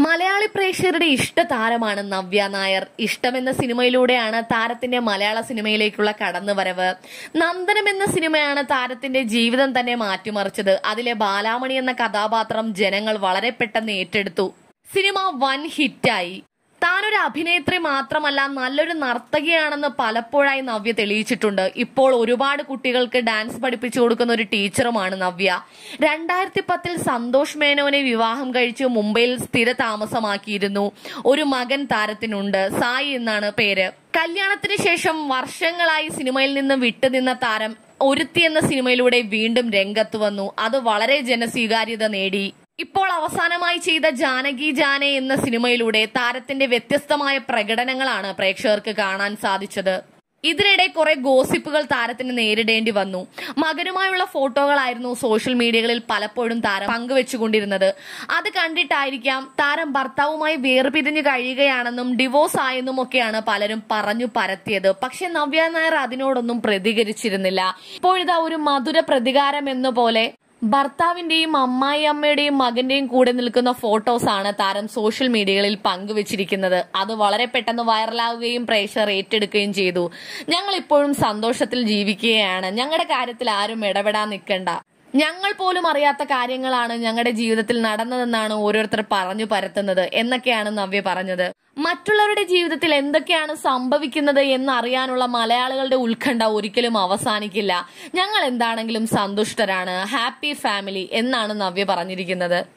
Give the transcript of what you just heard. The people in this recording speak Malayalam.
മലയാളി പ്രേക്ഷകരുടെ ഇഷ്ട താരമാണ് നവ്യ നായർ ഇഷ്ടമെന്ന സിനിമയിലൂടെയാണ് താരത്തിന്റെ മലയാള സിനിമയിലേക്കുള്ള കടന്നുവരവ് നന്ദനം എന്ന സിനിമയാണ് താരത്തിന്റെ ജീവിതം തന്നെ മാറ്റിമറിച്ചത് അതിലെ ബാലാമണി എന്ന കഥാപാത്രം ജനങ്ങൾ വളരെ പെട്ടെന്ന് ഏറ്റെടുത്തു സിനിമ വൻ ഹിറ്റായി താനൊരു അഭിനേത്രി മാത്രമല്ല നല്ലൊരു നർത്തകിയാണെന്ന് പലപ്പോഴായി നവ്യ തെളിയിച്ചിട്ടുണ്ട് ഇപ്പോൾ ഒരുപാട് കുട്ടികൾക്ക് ഡാൻസ് പഠിപ്പിച്ചു കൊടുക്കുന്ന ഒരു ടീച്ചറുമാണ് നവ്യ രണ്ടായിരത്തി പത്തിൽ സന്തോഷ് മേനോനെ വിവാഹം കഴിച്ച് മുംബൈയിൽ സ്ഥിര താമസമാക്കിയിരുന്നു ഒരു മകൻ താരത്തിനുണ്ട് സായി എന്നാണ് പേര് കല്യാണത്തിന് ശേഷം വർഷങ്ങളായി സിനിമയിൽ നിന്ന് വിട്ടുനിന്ന താരം ഒരുത്തി എന്ന സിനിമയിലൂടെ വീണ്ടും രംഗത്ത് വന്നു അത് വളരെ ജനസ്വീകാര്യത നേടി ഇപ്പോൾ അവസാനമായി ചെയ്ത ജാനകി ജാനെ എന്ന സിനിമയിലൂടെ താരത്തിന്റെ വ്യത്യസ്തമായ പ്രകടനങ്ങളാണ് പ്രേക്ഷകർക്ക് കാണാൻ സാധിച്ചത് ഇതിനിടെ കുറെ ഗോസിപ്പുകൾ താരത്തിന് നേരിടേണ്ടി വന്നു മകനുമായുള്ള ഫോട്ടോകളായിരുന്നു സോഷ്യൽ മീഡിയകളിൽ പലപ്പോഴും താരം പങ്കുവെച്ചുകൊണ്ടിരുന്നത് അത് കണ്ടിട്ടായിരിക്കാം താരം ഭർത്താവുമായി വേർപിരിഞ്ഞു കഴിയുകയാണെന്നും ഡിവോഴ്സ് ആയെന്നും ഒക്കെയാണ് പലരും പറഞ്ഞു പരത്തിയത് പക്ഷെ നവ്യ നായർ അതിനോടൊന്നും പ്രതികരിച്ചിരുന്നില്ല ഇപ്പോഴിതാ ഒരു മധുര പ്രതികാരം എന്ന പോലെ ഭർത്താവിന്റെയും അമ്മായി അമ്മയുടെയും മകന്റെയും കൂടെ നിൽക്കുന്ന ഫോട്ടോസ് ആണ് താരം സോഷ്യൽ മീഡിയകളിൽ പങ്കുവച്ചിരിക്കുന്നത് അത് വളരെ പെട്ടെന്ന് വൈറലാവുകയും പ്രേക്ഷകർ ഏറ്റെടുക്കുകയും ചെയ്തു ഞങ്ങൾ ഇപ്പോഴും സന്തോഷത്തിൽ ജീവിക്കുകയാണ് ഞങ്ങളുടെ കാര്യത്തിൽ ആരും ഇടപെടാൻ നിൽക്കണ്ട ഞങ്ങൾ പോലും അറിയാത്ത കാര്യങ്ങളാണ് ഞങ്ങളുടെ ജീവിതത്തിൽ നടന്നതെന്നാണ് ഓരോരുത്തർ പറഞ്ഞു പരത്തുന്നത് എന്നൊക്കെയാണ് നവ്യ പറഞ്ഞത് മറ്റുള്ളവരുടെ ജീവിതത്തിൽ എന്തൊക്കെയാണ് സംഭവിക്കുന്നത് എന്നറിയാനുള്ള മലയാളികളുടെ ഉത്കണ്ഠ ഒരിക്കലും അവസാനിക്കില്ല ഞങ്ങൾ എന്താണെങ്കിലും സന്തുഷ്ടരാണ് ഹാപ്പി ഫാമിലി എന്നാണ് നവ്യ പറഞ്ഞിരിക്കുന്നത്